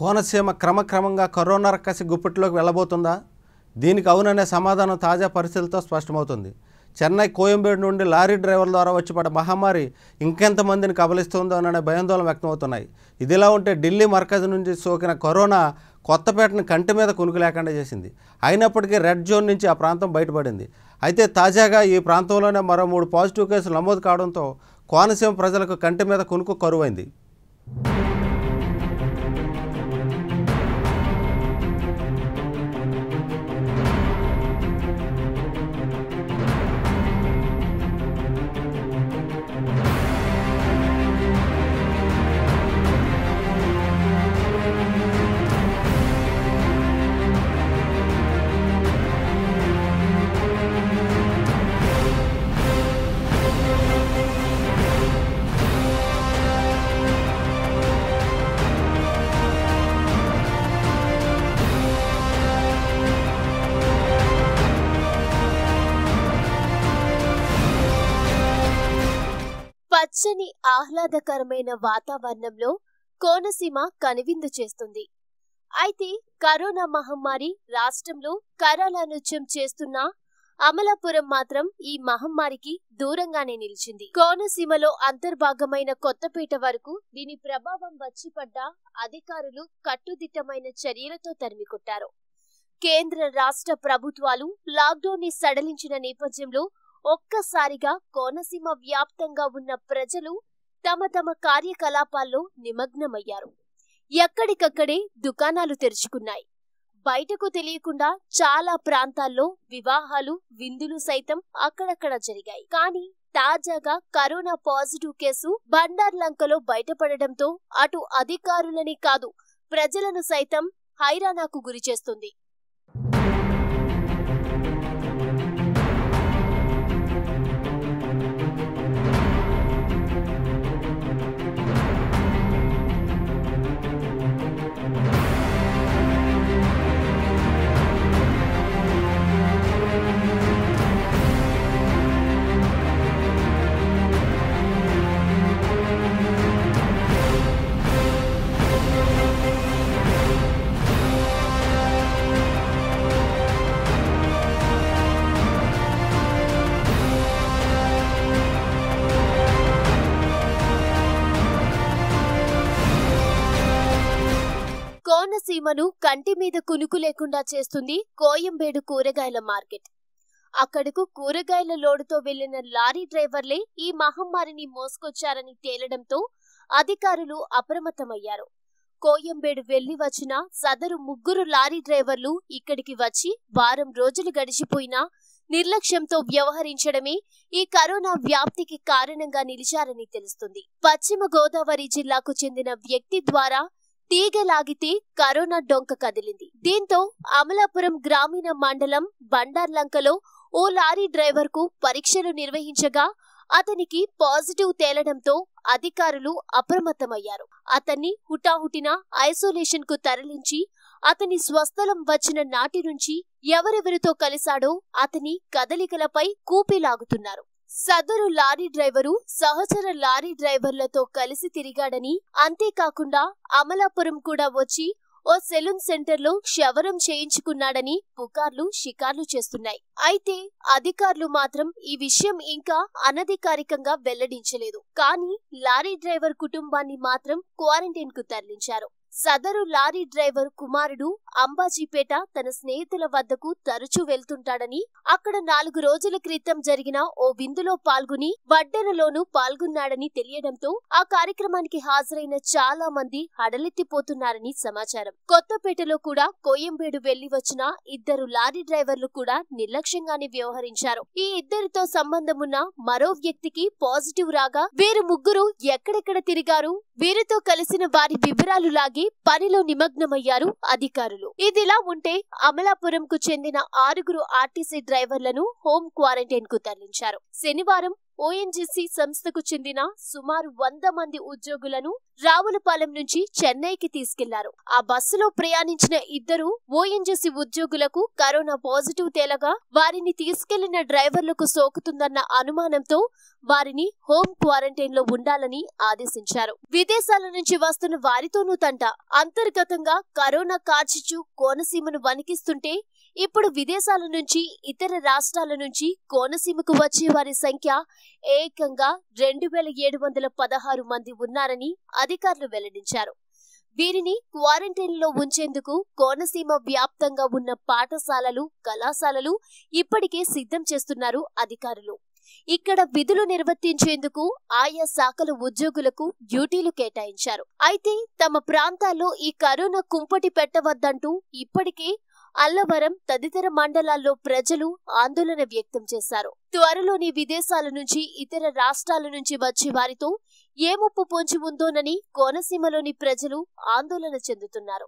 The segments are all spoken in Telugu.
కోనసీమ క్రమక్రమంగా కరోనా రక్కసి గుప్పిట్లోకి వెళ్ళబోతుందా దీనికి అవుననే సమాధానం తాజా పరిస్థితులతో స్పష్టమవుతుంది చెన్నై కోయంబేడు నుండి లారీ డ్రైవర్ల ద్వారా వచ్చి పడ్డ మహమ్మారి ఇంకెంతమందిని కబలిస్తుందో అనే భయాందోళన వ్యక్తమవుతున్నాయి ఇదిలా ఉంటే ఢిల్లీ మర్కజ్ నుంచి సోకిన కరోనా కొత్తపేటను కంటి మీద కునుకు లేకుండా చేసింది అయినప్పటికీ రెడ్ జోన్ నుంచి ఆ ప్రాంతం బయటపడింది అయితే తాజాగా ఈ ప్రాంతంలోనే మరో మూడు పాజిటివ్ కేసులు నమోదు కావడంతో కోనసీమ ప్రజలకు కంటి మీద కునుకు కరువైంది పచ్చని ఆహ్లాదకరమైన వాతావరణంలో కోనసీమ కనువిందు చేస్తుంది అయితే కరోనా మహమ్మారి రాష్ట్రంలో కరాలానుత్యం చేస్తున్న అమలాపురం మాత్రం ఈ మహమ్మారికి దూరంగానే నిలిచింది కోనసీమలో అంతర్భాగమైన కొత్తపేట వరకు దీని ప్రభావం వచ్చి పడ్డ అధికారులు కట్టుదిట్టమైన చర్యలతో తరిమికొట్టారు కేంద్ర రాష్ట్ర ప్రభుత్వాలు లాక్డౌన్ ని సడలించిన నేపథ్యంలో ఒక్కసారిగా కోనసీమ వ్యాప్తంగా ఉన్న ప్రజలు తమ తమ కార్యకలాపాల్లో నిమగ్నమయ్యారు ఎక్కడికక్కడే దుకాణాలు తెరుచుకున్నాయి బయటకు తెలియకుండా చాలా ప్రాంతాల్లో వివాహాలు విందులు సైతం అక్కడక్కడ జరిగాయి కానీ తాజాగా కరోనా పాజిటివ్ కేసు బండార్లంకలో బయటపడడంతో అటు అధికారులని కాదు ప్రజలను సైతం హైరానాకు గురిచేస్తుంది కోనసీమను కంటి మీద కునుకు లేకుండా చేస్తుంది కోయంబేడు కూరగాయల మార్కెట్ అక్కడకు కూరగాయల లోడుతో వెళ్లిన లారీ డ్రైవర్లే ఈ మహమ్మారిని మోసుకొచ్చారని తేలడంతో అధికారులు అప్రమత్తమయ్యారు కోయంబేడు వెళ్లి వచ్చిన సదరు ముగ్గురు లారీ డ్రైవర్లు ఇక్కడికి వచ్చి వారం రోజులు గడిచిపోయినా నిర్లక్ష్యంతో వ్యవహరించడమే ఈ కరోనా వ్యాప్తికి కారణంగా నిలిచారని తెలుస్తుంది పశ్చిమ గోదావరి జిల్లాకు చెందిన వ్యక్తి ద్వారా తీగలాగితే కరోనా డొంక కదిలింది దీంతో అమలాపురం గ్రామీణ మండలం బండార్లంకలో ఓ లారీ డ్రైవర్ కు పరీక్షలు నిర్వహించగా అతనికి పాజిటివ్ తేలడంతో అధికారులు అప్రమత్తమయ్యారు అతన్ని హుటాహుటిన ఐసోలేషన్ కు తరలించి అతని స్వస్థలం వచ్చిన నాటి నుంచి ఎవరెవరితో కలిశాడో అతని కదలికలపై కూపీలాగుతున్నారు సదరు లారీ డ్రైవరు సహచర లారీ డ్రైవర్లతో కలిసి తిరిగాడని అంతేకాకుండా అమలాపురం కూడా వచ్చి ఓ సెలూన్ సెంటర్లో క్షవరం చేయించుకున్నాడని పుకార్లు షికార్లు చేస్తున్నాయి అయితే అధికారులు మాత్రం ఈ విషయం ఇంకా అనధికారికంగా వెల్లడించలేదు కానీ లారీ డ్రైవర్ కుటుంబాన్ని మాత్రం క్వారంటైన్ కు తరలించారు సదరు లారీ డ్రైవర్ కుమారుడు అంబాజీపేట తన స్నేహితుల వద్దకు తరచూ వెళ్తుంటాడని అక్కడ నాలుగు రోజుల క్రితం జరిగిన ఓ విందులో పాల్గొని వడ్డెనలోనూ పాల్గొన్నాడని తెలియడంతో ఆ కార్యక్రమానికి హాజరైన చాలా మంది హడలెత్తిపోతున్నారని సమాచారం కొత్తపేటలో కూడా కోయంబేడు వెళ్లి వచ్చిన ఇద్దరు లారీ డ్రైవర్లు కూడా నిర్లక్ష్యంగానే వ్యవహరించారు ఈ ఇద్దరితో సంబంధమున్న మరో వ్యక్తికి పాజిటివ్ రాగా వీరు ముగ్గురు ఎక్కడెక్కడ తిరిగారు వీరితో కలిసిన వారి వివరాలు లాగి పనిలో నిమగ్నమయ్యారు అధికారులు ఇదిలా ఉంటే అమలాపురంకు చెందిన ఆరుగురు ఆర్టీసీ డ్రైవర్లను హోం క్వారంటైన్ కు తరలించారు శనివారం ఓఎన్జీసీ సంస్థకు చెందిన సుమారు వంద మంది ఉద్యోగులను రావులపాలెం నుంచి చెన్నైకి తీసుకెళ్లారు ఆ బస్సులో ప్రయాణించిన ఇద్దరు ఓఎన్జీసీ ఉద్యోగులకు కరోనా పాజిటివ్ తేలగా వారిని తీసుకెళ్లిన డ్రైవర్లకు సోకుతుందన్న అనుమానంతో వారిని హోం క్వారంటైన్ లో ఉండాలని ఆదేశించారు విదేశాల నుంచి వస్తున్న వారితోనూ తంట అంతర్గతంగా కరోనా కార్చిచు కోనసీమను వణికిస్తుంటే ఇప్పుడు విదేశాల నుంచి ఇతర రాష్ట్రాల నుంచి కోనసీమకు వచ్చే వారి సంఖ్య ఏకంగా రెండు వేల ఏడు వందల పదహారు మంది ఉన్నారని అధికారులు వెల్లడించారు వీరిని క్వారంటైన్ లో ఉంచేందుకు కోనసీమ వ్యాప్తంగా ఉన్న పాఠశాలలు కళాశాలలు ఇప్పటికే సిద్ధం చేస్తున్నారు అధికారులు ఇక్కడ విధులు నిర్వర్తించేందుకు ఆయా శాఖల ఉద్యోగులకు డ్యూటీలు కేటాయించారు అయితే తమ ప్రాంతాల్లో ఈ కరోనా కుంపటి పెట్టవద్దంటూ ఇప్పటికే అల్లవరం తదితర మండలాల్లో ప్రజలు ఆందోళన వ్యక్తం చేశారు త్వరలోని విదేశాల నుంచి ఇతర రాష్ట్రాల నుంచి వచ్చే వారితో ఏ ముప్పు పొంచి ఉందోనని కోనసీమలోని ప్రజలు ఆందోళన చెందుతున్నారు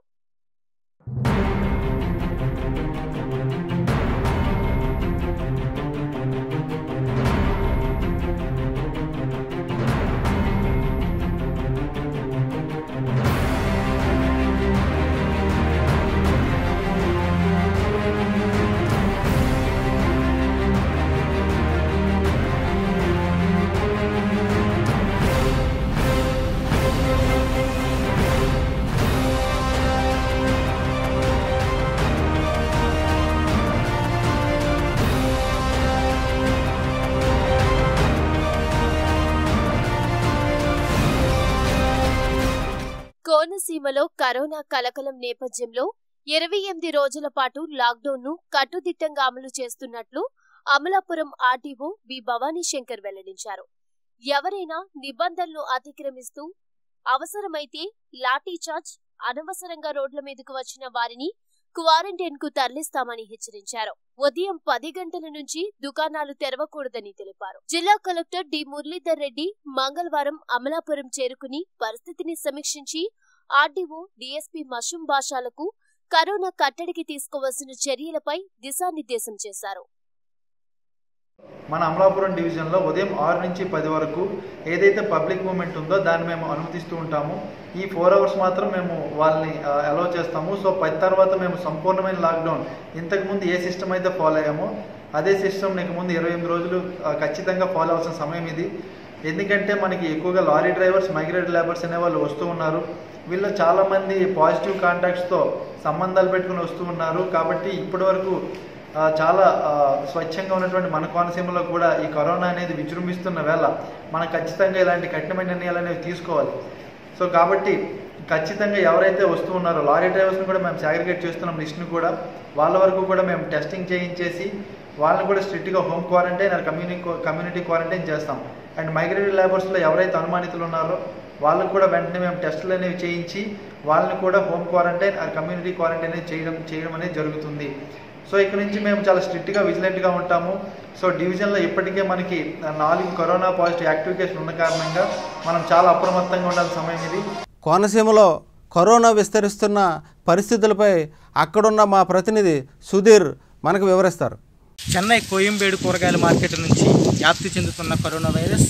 కోనసీమలో కరోనా కలకలం నేపథ్యంలో ఇరవై ఎనిమిది రోజుల పాటు లాక్డౌన్ ను కట్టుదిట్టంగా అమలు చేస్తున్నట్లు అమలాపురం ఆర్డీఓ బి భవానీ శంకర్ వెల్లడించారు ఎవరైనా నిబంధనలు అతిక్రమిస్తూ అవసరమైతే లాఠీచార్జ్ అనవసరంగా రోడ్ల మీదకు వచ్చిన వారిని క్వారంటైన్ కు తరలిస్తామని హెచ్చరించారు ఉదయం పది గంటల నుంచి దుకాణాలు తెరవకూడదని తెలిపారు జిల్లా కలెక్టర్ డి మురళీధర్ రెడ్డి మంగళవారం అమలాపురం చేరుకుని పరిస్థితిని సమీక్షించి ఆర్డీఓ డీఎస్పీ మషుం భాషాలకు కరోనా కట్టడికి తీసుకోవాల్సిన చర్యలపై దిశానిర్దేశం చేశారు మన అమలాపురం డివిజన్లో ఉదయం ఆరు నుంచి పది వరకు ఏదైతే పబ్లిక్ మూమెంట్ ఉందో దాన్ని మేము అనుమతిస్తూ ఉంటాము ఈ ఫోర్ అవర్స్ మాత్రం మేము వాళ్ళని అలౌ చేస్తాము సో పది తర్వాత మేము సంపూర్ణమైన లాక్డౌన్ ఇంతకుముందు ఏ సిస్టమ్ అయితే ఫాలో అయ్యామో అదే సిస్టమ్ నీకు ముందు ఇరవై ఎనిమిది రోజులు ఆ, ఖచ్చితంగా ఫాలో అవ్వాల్సిన సమయం ఇది ఎందుకంటే మనకి ఎక్కువగా లారీ డ్రైవర్స్ మైగ్రేట్ లేబర్స్ అనే వాళ్ళు వస్తూ ఉన్నారు వీళ్ళు చాలామంది పాజిటివ్ కాంటాక్ట్స్తో సంబంధాలు పెట్టుకుని వస్తూ ఉన్నారు కాబట్టి ఇప్పటి వరకు ఆ, చాలా ఆ, స్వచ్ఛంగా ఉన్నటువంటి మన కోనసీమలో కూడా ఈ కరోనా అనేది విజృంభిస్తున్న వేళ మనం ఖచ్చితంగా ఇలాంటి కఠినమైన నిర్ణయాలు అనేవి తీసుకోవాలి సో కాబట్టి ఖచ్చితంగా ఎవరైతే వస్తూ ఉన్నారో లారీ డ్రైవర్స్ని కూడా మేము సాగ్రిగేట్ చేస్తున్నాం లిస్ట్ని కూడా వాళ్ళ వరకు కూడా మేము టెస్టింగ్ చేయించేసి వాళ్ళని కూడా స్ట్రిక్ట్గా home quarantine and community community quarantine చేస్తాం అండ్ మైగ్రేటెడ్ లేబర్స్లో ఎవరైతే అనుమానితులు ఉన్నారో వాళ్ళకు కూడా వెంటనే మేము టెస్టులు అనేవి చేయించి వాళ్ళని కూడా home quarantine and community quarantine అనేది చేయడం చేయడం అనేది జరుగుతుంది సో ఇక్కడ నుంచి మేము చాలా స్ట్రిక్ట్గా విజిలెంట్గా ఉంటాము సో డివిజన్లో ఇప్పటికే మనకి నాలుగు కరోనా పాజిటివ్ యాక్టివ్ కేసులు ఉన్న కారణంగా మనం చాలా అప్రమత్తంగా ఉండాల్సిన సమయం ఇది కోనసీమలో కరోనా విస్తరిస్తున్న పరిస్థితులపై అక్కడున్న మా ప్రతినిధి సుధీర్ మనకు వివరిస్తారు చెన్నై కోయంబేడు కూరగాయల మార్కెట్ నుంచి వ్యాప్తి చెందుతున్న కరోనా వైరస్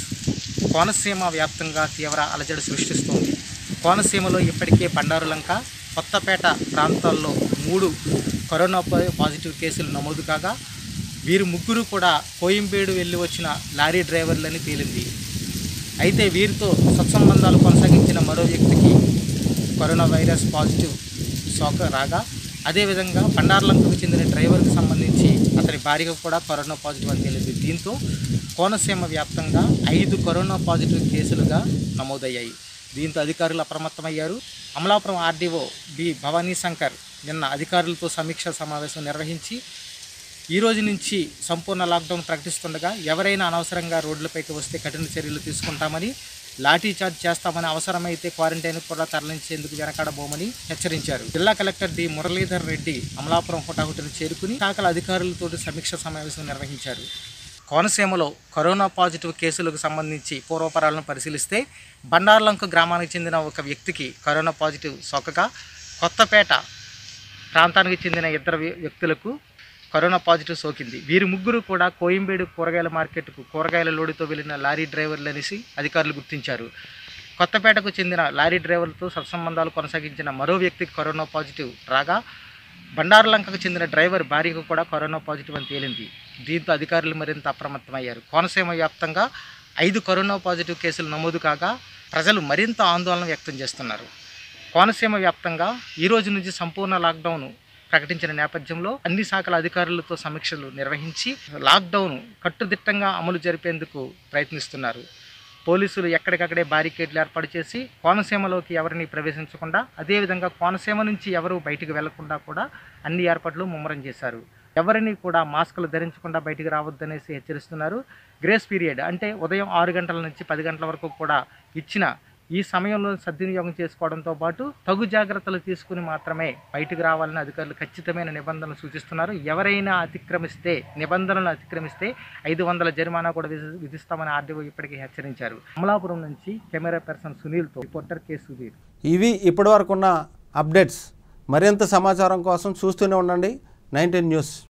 కోనసీమ వ్యాప్తంగా తీవ్ర అలజడి సృష్టిస్తోంది కోనసీమలో ఇప్పటికే బండారులంక కొత్తపేట ప్రాంతాల్లో మూడు కరోనా పా- పాజిటివ్ కేసులు నమోదు కాగా వీరు ముగ్గురు కూడా కోయంబేడు వెళ్ళి వచ్చిన లారీ డ్రైవర్లని తేలింది అయితే వీరితో సత్సంబంధాలు కొనసాగించిన మరో వ్యక్తికి కరోనా వైరస్ పాజిటివ్ సోక రాగా అదేవిధంగా బండార్లంకకు చెందిన డ్రైవర్కి సంబంధించి అతని భార్యకు కూడా కరోనా పాజిటివ్ అని తేలింది దీంతో కోనసీమ వ్యాప్తంగా ఐదు కరోనా పాజిటివ్ కేసులుగా నమోదయ్యాయి దీంతో అధికారులు అప్రమత్తమయ్యారు అమలాపురం ఆర్డీఓ బి భవానీ శంకర్ నిన్న అధికారులతో సమీక్ష సమావేశం నిర్వహించి ఈ రోజు నుంచి సంపూర్ణ లాక్డౌన్ ప్రకటిస్తుండగా ఎవరైనా అనవసరంగా రోడ్లపైకి వస్తే కఠిన చర్యలు తీసుకుంటామని లాఠీ చార్జ్ చేస్తామని అవసరమైతే క్వారంటైన్ కూడా తరలించేందుకు వెనకాడబోమని హెచ్చరించారు జిల్లా కలెక్టర్ డి మురళీధర్ రెడ్డి అమలాపురం హుటాహుటిని చేరుకుని శాఖల అధికారులతో సమీక్ష సమావేశం నిర్వహించారు కోనసీమలో కరోనా పాజిటివ్ కేసులకు సంబంధించి పూర్వపరాలను పరిశీలిస్తే బండార్లంక గ్రామానికి చెందిన ఒక వ్యక్తికి కరోనా పాజిటివ్ సోకగా కొత్తపేట ప్రాంతానికి చెందిన ఇద్దరు వ్య- వ్యక్తులకు కరోనా పాజిటివ్ సోకింది వీరి ముగ్గురు కూడా కోయంబేడు కూరగాయల మార్కెట్కు కూరగాయల లోడుతో వెళ్లిన లారీ డ్రైవర్లు అనేసి అధికారులు గుర్తించారు కొత్తపేటకు చెందిన లారీ డ్రైవర్లతో సత్సంబంధాలు కొనసాగించిన మరో వ్యక్తికి కరోనా పాజిటివ్ రాగా బండారులంకకు చెందిన డ్రైవర్ భార్యకు కూడా కరోనా పాజిటివ్ అని తేలింది దీంతో అధికారులు మరింత అప్రమత్తమయ్యారు కోనసీమ వ్యాప్తంగా ఐదు కరోనా పాజిటివ్ కేసులు నమోదు కాగా ప్రజలు మరింత ఆందోళన వ్యక్తం చేస్తున్నారు కోనసీమ వ్యాప్తంగా ఈ రోజు నుంచి సంపూర్ణ లాక్డౌన్ ప్రకటించిన నేపథ్యంలో అన్ని శాఖల అధికారులతో సమీక్షలు నిర్వహించి లాక్డౌన్ కట్టుదిట్టంగా అమలు జరిపేందుకు ప్రయత్నిస్తున్నారు పోలీసులు ఎక్కడికక్కడే బారికేడ్లు ఏర్పాటు చేసి కోనసీమలోకి ఎవరిని ప్రవేశించకుండా అదేవిధంగా కోనసీమ నుంచి ఎవరు బయటికి వెళ్లకుండా కూడా అన్ని ఏర్పాట్లు ముమ్మరం చేశారు ఎవరిని కూడా మాస్కులు ధరించకుండా బయటికి రావద్దనేసి హెచ్చరిస్తున్నారు గ్రేస్ పీరియడ్ అంటే ఉదయం ఆరు గంటల నుంచి పది గంటల వరకు కూడా ఇచ్చిన ఈ సమయంలో సద్వినియోగం చేసుకోవడంతో పాటు తగు జాగ్రత్తలు తీసుకుని మాత్రమే బయటకు రావాలని అధికారులు ఖచ్చితమైన నిబంధనలు సూచిస్తున్నారు ఎవరైనా అతిక్రమిస్తే నిబంధనలు అతిక్రమిస్తే ఐదు వందల జరిమానా కూడా విధి- విధిస్తామని ఆర్డీఓ ఇప్పటికే హెచ్చరించారు అమలాపురం నుంచి కెమెరా పర్సన్ సునీల్తో రిపోర్టర్ కె సుధీర్ ఇవి ఇప్పటివరకున్న అప్డేట్స్ మరింత సమాచారం కోసం చూస్తూనే ఉండండి నైన్టీన్ న్యూస్